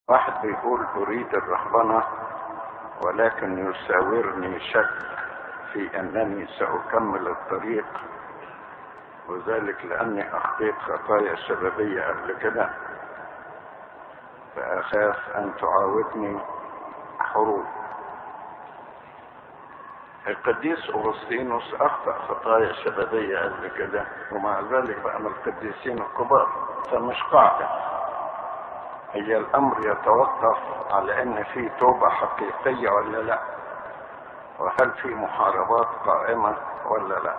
واحد بيقول اريد الرهبنة ولكن يساورني شك في انني ساكمل الطريق وذلك لاني اخطيت خطايا شبابية قبل كده فاخاف ان تعاودني حروب القديس اغسطينوس اخطا خطايا شبابية قبل كده ومع ذلك بقى من القديسين الكبار فمش قاعدة هي الامر يتوقف على ان في توبة حقيقية ولا لا وهل في محاربات قائمة ولا لا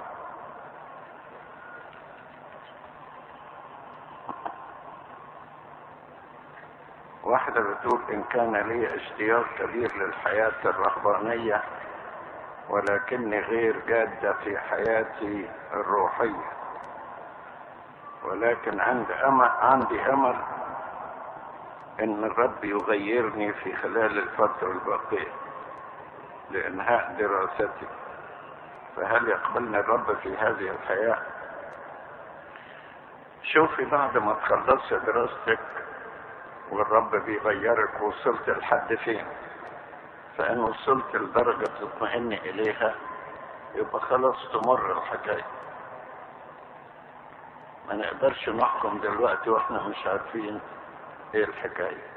واحدة بتقول إن كان لي اشتياق كبير للحياة الرهبانية ولكني غير جادة في حياتي الروحية ولكن عندي أمل عندي أمل إن الرب يغيرني في خلال الفترة الباقية لإنهاء دراستي فهل يقبلني الرب في هذه الحياة؟ شوفي بعد ما تخلصي دراستك والرب بيغيرك وصلت لحد فين فإن وصلت لدرجة تطمئن إليها يبقى خلاص تمر الحكاية ما نقدرش نحكم دلوقتي واحنا مش عارفين ايه الحكايه